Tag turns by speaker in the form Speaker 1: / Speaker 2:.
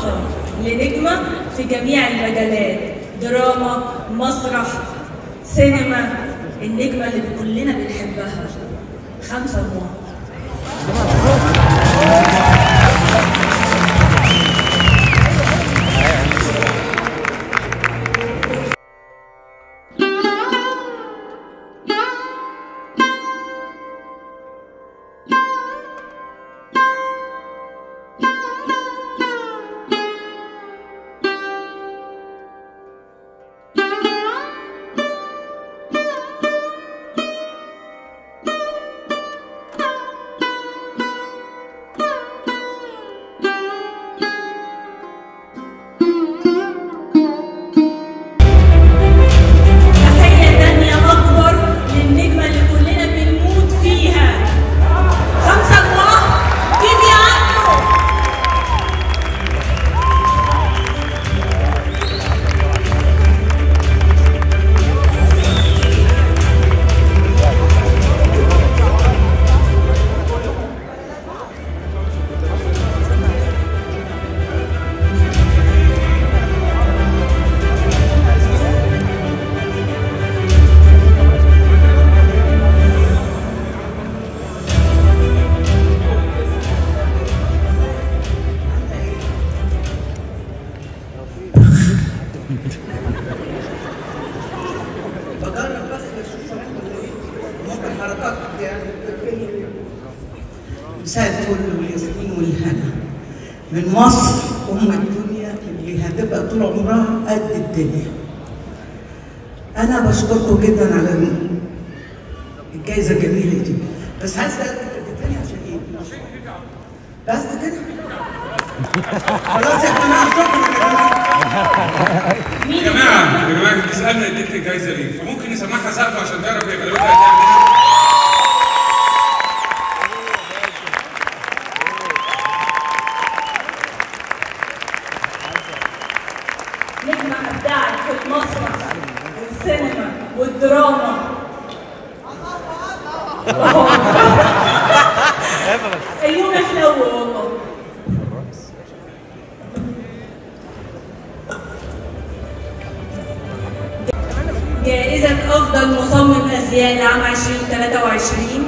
Speaker 1: خاصة لنجمة في جميع المجالات دراما مسرح سينما النجمة اللي كلنا بنحبها خمسة مواقع تحية تانية أكبر للنجمة اللي كلنا بنموت فيها خمسة الله كيف عنه
Speaker 2: بجرب بس اشوف ولا ايه ممكن حركات يعني مساء الفل والياسمين والهنا من مصر ام الدنيا اللي هتبقى طول عمرها قد الدنيا انا بشكركم جدا على الجائزه الجميله دي بس عايز اسالك انت التاني عشان ايه؟ بس كده خلاص يا جماعه شكرا يا جماعه
Speaker 1: مين
Speaker 3: يا جماعه يا جماعه اللي بيسالنا اديت الجايزه ليه فممكن نسمعها سقف عشان تعرف هي بلوتها هتعمل ايه
Speaker 1: نجمة أبدعت في المسرح والسينما والدراما اليوم حلو والله جائزة أفضل مصمم أزياء لعام 2023